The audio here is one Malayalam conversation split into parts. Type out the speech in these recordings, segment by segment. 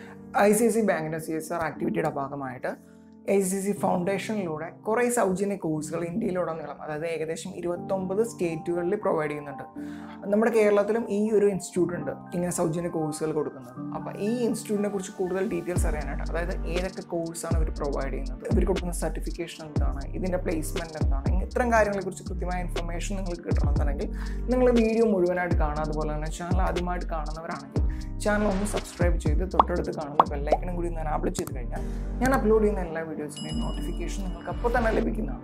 ഐ സി സി ബാങ്കിൻ്റെ സി എസ് ആർ ആക്ടിവിറ്റിയുടെ ഭാഗമായിട്ട് ഐ സി സി ഫൗണ്ടേഷനിലൂടെ കുറേ സൗജന്യ കോഴ്സുകൾ ഇന്ത്യയിലുടനീളം അതായത് ഏകദേശം ഇരുപത്തൊമ്പത് സ്റ്റേറ്റുകളിൽ പ്രൊവൈഡ് ചെയ്യുന്നുണ്ട് നമ്മുടെ കേരളത്തിലും ഈ ഒരു ഇൻസ്റ്റിറ്റ്യൂട്ട് ഉണ്ട് ഇങ്ങനെ സൗജന്യ കോഴ്സുകൾ കൊടുക്കുന്നത് അപ്പോൾ ഈ ഇൻസ്റ്റിറ്റ്യൂട്ടിനെ കുറിച്ച് കൂടുതൽ ഡീറ്റെയിൽസ് അറിയാനായിട്ട് അതായത് ഏതൊക്കെ കോഴ്സാണ് ഇവർ പ്രൊവൈഡ് ചെയ്യുന്നത് ഇവർ കൊടുക്കുന്ന സർട്ടിഫിക്കേഷൻ എന്താണ് ഇതിൻ്റെ പ്ലേസ്മെൻറ്റ് എന്താണ് ഇങ്ങനെ ഇത്തരം കാര്യങ്ങളെക്കുറിച്ച് കൃത്യമായ ഇൻഫർമേഷൻ നിങ്ങൾക്ക് കിട്ടണമെന്നുണ്ടെങ്കിൽ നിങ്ങൾ വീഡിയോ മുഴുവനായിട്ട് കാണുക അതുപോലെ തന്നെ ചാനൽ ആദ്യമായിട്ട് കാണുന്നവരാണെങ്കിൽ ചാനൽ ഒന്ന് സബ്സ്ക്രൈബ് ചെയ്ത് തൊട്ടടുത്ത് കാണുന്ന ബെല്ലൈക്കനും കൂടി ഒന്ന് എനാബിൾ ചെയ്ത് കഴിഞ്ഞാൽ ഞാൻ അപ്ലോഡ് ചെയ്യുന്ന എല്ലാ വീഡിയോസിൻ്റെയും നോട്ടിഫിക്കേഷൻ നിങ്ങൾക്ക് അപ്പോൾ തന്നെ ലഭിക്കുന്നതാണ്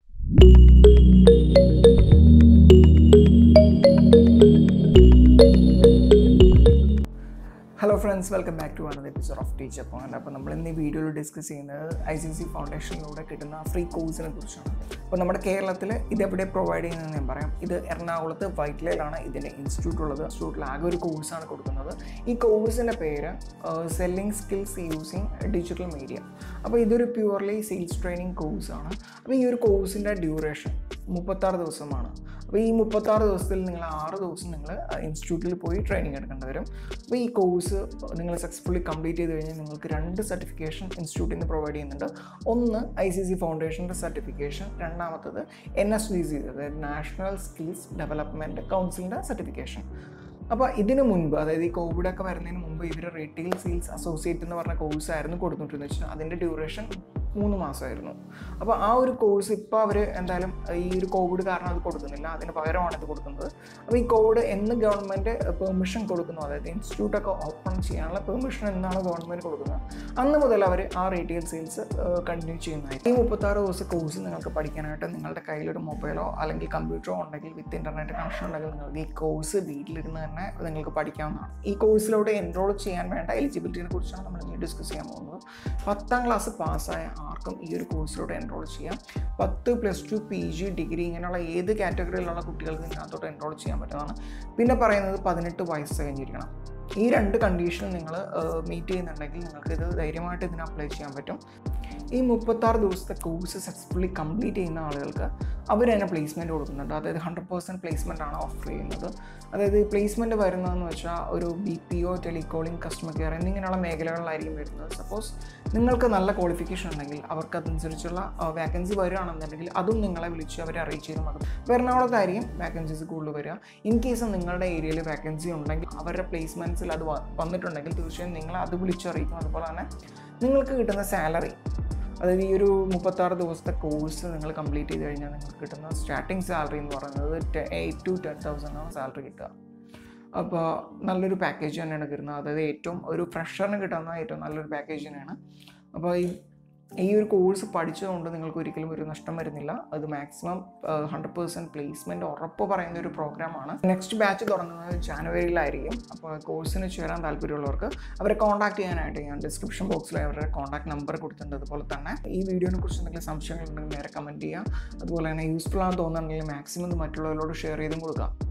hello friends welcome back to another episode of teacher point അപ്പോൾ നമ്മൾ ഇന്ന് ഈ വീഡിയോയിൽ ഡിസ്കസ് ചെയ്യുന്നത് ഐ സി സി ഫൗണ്ടേഷനിലൂടെ കിട്ടുന്ന ഫ്രീ കോഴ്സിനെ കുറിച്ചാണ് അപ്പോൾ നമ്മുടെ കേരളത്തിൽ ഇതെവിടെ പ്രൊവൈഡ് ചെയ്യുന്നതെന്ന് ഞാൻ പറയാം ഇത് എറണാകുളത്ത് വൈറ്റ്ലയിലാണ് ഇതിൻ്റെ ഇൻസ്റ്റിറ്റ്യൂട്ട് ഉള്ളത് ഇൻസ്റ്റിറ്റ്യൂട്ടിൽ ആകെ ഒരു കോഴ്സാണ് കൊടുക്കുന്നത് ഈ കോഴ്സിൻ്റെ പേര് selling skills using digital media അപ്പോൾ ഇതൊരു പ്യുവർലി സെയിൽസ് ട്രെയിനിങ് കോഴ്സാണ് അപ്പോൾ ഈ ഒരു കോഴ്സിൻ്റെ ഡ്യൂറേഷൻ മുപ്പത്താറ് ദിവസമാണ് അപ്പോൾ ഈ മുപ്പത്താറ് ദിവസത്തിൽ നിങ്ങൾ ആറ് ദിവസം നിങ്ങൾ ഇൻസ്റ്റിറ്റ്യൂട്ടിൽ പോയി ട്രെയിനിങ് എടുക്കേണ്ടി വരും അപ്പോൾ ഈ കോഴ്സ് നിങ്ങൾ സക്സസ്ഫുള്ളി കംപ്ലീറ്റ് ചെയ്ത് കഴിഞ്ഞാൽ നിങ്ങൾക്ക് രണ്ട് സർട്ടിഫിക്കേഷൻ ഇൻസ്റ്റിറ്റ്യൂട്ടിൽ നിന്ന് പ്രൊവൈഡ് ചെയ്യുന്നുണ്ട് ഒന്ന് ഐ സി സി ഫൗണ്ടേഷൻ്റെ സർട്ടിഫിക്കേഷൻ രണ്ടാമത്തത് എൻ എസ് വി സി അതായത് നാഷണൽ സ്കിൽസ് ഡെവലപ്മെൻറ്റ് കൗൺസിലിൻ്റെ സർട്ടിഫിക്കേഷൻ അപ്പോൾ ഇതിന് മുൻപ് അതായത് ഈ കോവിഡ് ഒക്കെ വരുന്നതിന് മുമ്പ് ഇവർ റീറ്റെയിൽ സെയിൽസ് അസോസിയേറ്റ് എന്ന് പറഞ്ഞ കോഴ്സായിരുന്നു കൊടുത്തിട്ടുണ്ടെന്ന് വെച്ചാൽ അതിൻ്റെ ഡ്യൂറേഷൻ മൂന്ന് മാസമായിരുന്നു അപ്പോൾ ആ ഒരു കോഴ്സ് ഇപ്പോൾ അവർ എന്തായാലും ഈ ഒരു കോവിഡ് കാരണം അത് കൊടുക്കുന്നില്ല അതിന് പകരമാണ് ഇത് കൊടുക്കുന്നത് അപ്പോൾ ഈ കോവിഡ് എന്ന് ഗവൺമെൻറ് പെർമിഷൻ കൊടുക്കുന്നു അതായത് ഇൻസ്റ്റിറ്റ്യൂട്ടൊക്കെ ഓപ്പൺ ചെയ്യാനുള്ള പെർമിഷൻ എന്നാണ് ഗവൺമെൻറ് കൊടുക്കുന്നത് അന്ന് മുതൽ അവർ ആ റീറ്റെയിൽ സെയിൽസ് കണ്ടിന്യൂ ചെയ്യുന്നതായിരിക്കും ഈ മുപ്പത്താറ് ദിവസം കോഴ്സ് നിങ്ങൾക്ക് പഠിക്കാനായിട്ട് നിങ്ങളുടെ കയ്യിലൊരു മൊബൈലോ അല്ലെങ്കിൽ കമ്പ്യൂട്ടറോ ഉണ്ടെങ്കിൽ വിത്ത് ഇൻ്റർനെറ്റ് കണക്ഷൻ ഉണ്ടെങ്കിൽ നിങ്ങൾക്ക് ഈ കോഴ്സ് വീട്ടിലിരുന്ന് തന്നെ നിങ്ങൾക്ക് പഠിക്കാവുന്നതാണ് ഈ കോഴ്സിലോട്ട് എൻറോൾ ചെയ്യാൻ വേണ്ട എലിജിബിലിറ്റിനെ കുറിച്ചാണ് നമ്മൾ ഇനി ഡിസ്കസ് ചെയ്യാൻ പോകുന്നത് പത്താം ക്ലാസ് പാസ്സായ ആർക്കും ഈ ഒരു കോഴ്സിലോട്ട് എൻറോൾ ചെയ്യാം പത്ത് plus two P G degree ഇങ്ങനെയുള്ള ഏത് കാറ്റഗറിയിലുള്ള കുട്ടികൾക്ക് ഇതിനകത്തോട്ട് എൻറോൾ ചെയ്യാൻ പറ്റുന്നതാണ് പിന്നെ പറയുന്നത് പതിനെട്ട് വയസ്സ് കഴിഞ്ഞിരിക്കണം ഈ രണ്ട് കണ്ടീഷൻ നിങ്ങൾ മീറ്റ് ചെയ്യുന്നുണ്ടെങ്കിൽ നിങ്ങൾക്ക് ഇത് ധൈര്യമായിട്ട് ഇതിന് അപ്ലൈ ചെയ്യാൻ പറ്റും ഈ മുപ്പത്താറ് ദിവസത്തെ കോഴ്സ് സക്സസ്ഫുള്ളി കംപ്ലീറ്റ് ചെയ്യുന്ന ആളുകൾക്ക് അവർ തന്നെ പ്ലേസ്മെൻറ്റ് കൊടുക്കുന്നുണ്ട് അതായത് ഹൺഡ്രഡ് പേഴ്സൻറ്റ് പ്ലേസ്മെൻ്റ് ആണ് ഓഫർ ചെയ്യുന്നത് അതായത് പ്ലേസ്മെൻറ്റ് വരുന്നതെന്ന് വെച്ചാൽ ഒരു B P O telecalling customer care എന്നിങ്ങനെയുള്ള മേഖലകളിലായിരിക്കും വരുന്നത് സപ്പോസ് നിങ്ങൾക്ക് നല്ല ക്വാളിഫിക്കേഷൻ ഉണ്ടെങ്കിൽ അവർക്ക് അതനുസരിച്ചുള്ള വാക്കൻസി വരികയാണെന്നുണ്ടെങ്കിൽ അതും നിങ്ങളെ വിളിച്ച് അവരെ അറിയിച്ചു തരും അത് എറണാകുളത്തായിരിക്കും വാക്കൻസീസ് കൂടുതൽ വരിക ഇൻ കേസ് നിങ്ങളുടെ ഏരിയയിൽ വാക്കൻസി ഉണ്ടെങ്കിൽ അവരുടെ പ്ലേസ്മെൻറ്റ്സിൽ അത് വന്നിട്ടുണ്ടെങ്കിൽ തീർച്ചയായും നിങ്ങൾ അത് വിളിച്ചറിയിക്കും അതുപോലെ തന്നെ നിങ്ങൾക്ക് കിട്ടുന്ന സാലറി അതായത് ഈ ഒരു മുപ്പത്താറ് ദിവസത്തെ കോഴ്സ് നിങ്ങൾ കംപ്ലീറ്റ് ചെയ്ത് കഴിഞ്ഞാൽ നിങ്ങൾക്ക് കിട്ടുന്ന സ്റ്റാർട്ടിങ് സാലറി എന്ന് പറയുന്നത് എയ്റ്റ് ടു ടെൻ തൗസൻഡ് ആണ് സാലറി കിട്ടുക അപ്പോൾ നല്ലൊരു പാക്കേജ് തന്നെയാണ് കിട്ടുന്നത് അതായത് ഏറ്റവും ഒരു ഫ്രഷറിന് കിട്ടുന്ന ഏറ്റവും നല്ലൊരു പാക്കേജ് തന്നെയാണ് അപ്പോൾ ഈ ഈ ഒരു കോഴ്സ് പഠിച്ചതുകൊണ്ട് നിങ്ങൾക്ക് ഒരിക്കലും ഒരു നഷ്ടം വരുന്നില്ല അത് മാക്സിമം ഹൺഡ്രഡ് പേഴ്സൻറ്റ് പ്ലേസ്മെൻറ്റ് ഉറപ്പ് പറയുന്ന ഒരു പ്രോഗ്രാമാണ് നെക്സ്റ്റ് ബാച്ച് തുടങ്ങുന്നത് ജാനുവരിയിലായിരിക്കും അപ്പോൾ കോഴ്സിന് ചേരാൻ താല്പര്യമുള്ളവർക്ക് അവരെ കോൺടാക്ട് ചെയ്യാനായിട്ട് ഞാൻ ഡിസ്ക്രിപ്ഷൻ ബോക്സിൽ അവരുടെ കോൺടാക്ട് നമ്പർ കൊടുത്തിട്ടുണ്ട് അതുപോലെ തന്നെ ഈ വീഡിയോനെ കുറിച്ച് എന്തെങ്കിലും സംശയങ്ങളുണ്ടെങ്കിൽ നേരെ കമൻറ്റ് ചെയ്യുക അതുപോലെ തന്നെ യൂസ്ഫുൾ ആണെന്ന് തോന്നുന്നുണ്ടെങ്കിൽ മാക്സിമം ഇത് മറ്റുള്ളവരോട് ഷെയർ ചെയ്തും കൊടുക്കുക